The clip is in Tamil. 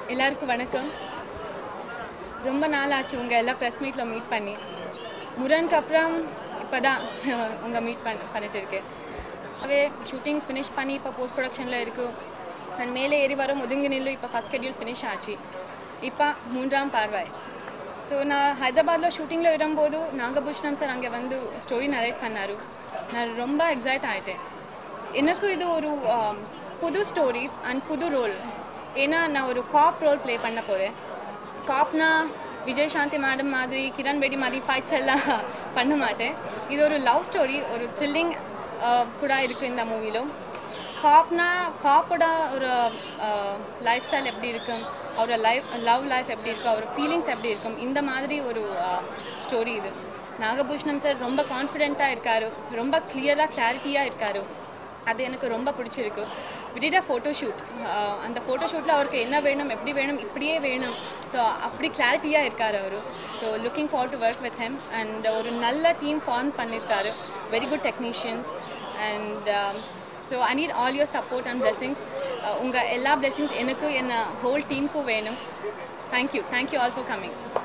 எல்லாருக்கும் வணக்கம் ரொம்ப நாள் ஆச்சு உங்கள் எல்லா ப்ரெஸ் மீட்டில் மீட் பண்ணி முரனுக்கு அப்புறம் இப்போ தான் உங்கள் மீட் பண்ண பண்ணிட்டு இருக்கேன் அவே ஷூட்டிங் ஃபினிஷ் பண்ணி இப்போ போஸ்ட் ப்ரொடக்ஷனில் இருக்கு நான் மேலே ஏறி வரும் ஒதுங்கி நில்லு இப்போ ஃபஸ்ட் ஷெட்யூல் ஃபினிஷ் ஆச்சு இப்போ மூன்றாம் பார்வாய் ஸோ நான் ஹைதராபாத்தில் ஷூட்டிங்கில் வரும்போது நாகபூஷணம் சார் அங்கே வந்து ஸ்டோரி நரேட் பண்ணாரு நான் ரொம்ப எக்ஸைட் ஆகிட்டேன் எனக்கு இது ஒரு ஆம், புது ஸ்டோரி அண்ட் புது ரோல் ஏன்னா நான் ஒரு காப் ரோல் ப்ளே பண்ண போகிறேன் காப்னா விஜய் சாந்தி மேடம் மாதிரி கிரண் பேடி மாதிரி ஃபைட்ஸ் எல்லாம் பண்ண மாட்டேன் இது ஒரு லவ் ஸ்டோரி ஒரு த்ரில்லிங் கூட இருக்குது இந்த மூவிலும் காப்னா காப்போட ஒரு லைஃப் ஸ்டைல் எப்படி இருக்கும் அவரோட லைஃப் லவ் லைஃப் எப்படி இருக்கும் அவர் ஃபீலிங்ஸ் எப்படி இருக்கும் இந்த மாதிரி ஒரு ஸ்டோரி இது நாகபூஷணம் சார் ரொம்ப கான்ஃபிடென்ட்டாக இருக்காரு ரொம்ப கிளியராக கிளாரிட்டியாக இருக்காரு அது எனக்கு ரொம்ப பிடிச்சிருக்கு விடிட ஃபோட்டோ ஷூட் அந்த ஃபோட்டோ ஷூட்டில் அவருக்கு என்ன வேணும் எப்படி வேணும் இப்படியே வேணும் ஸோ அப்படி கிளாரிட்டியாக இருக்கார் அவர் so looking for to work with him and ஒரு நல்ல டீம் ஃபார்ம் பண்ணியிருக்காரு very good technicians and so I need all your support and blessings உங்கள் எல்லா பிளெஸிங்ஸ் எனக்கு என்ன ஹோல் டீமுக்கும் வேணும் thank you thank you all for coming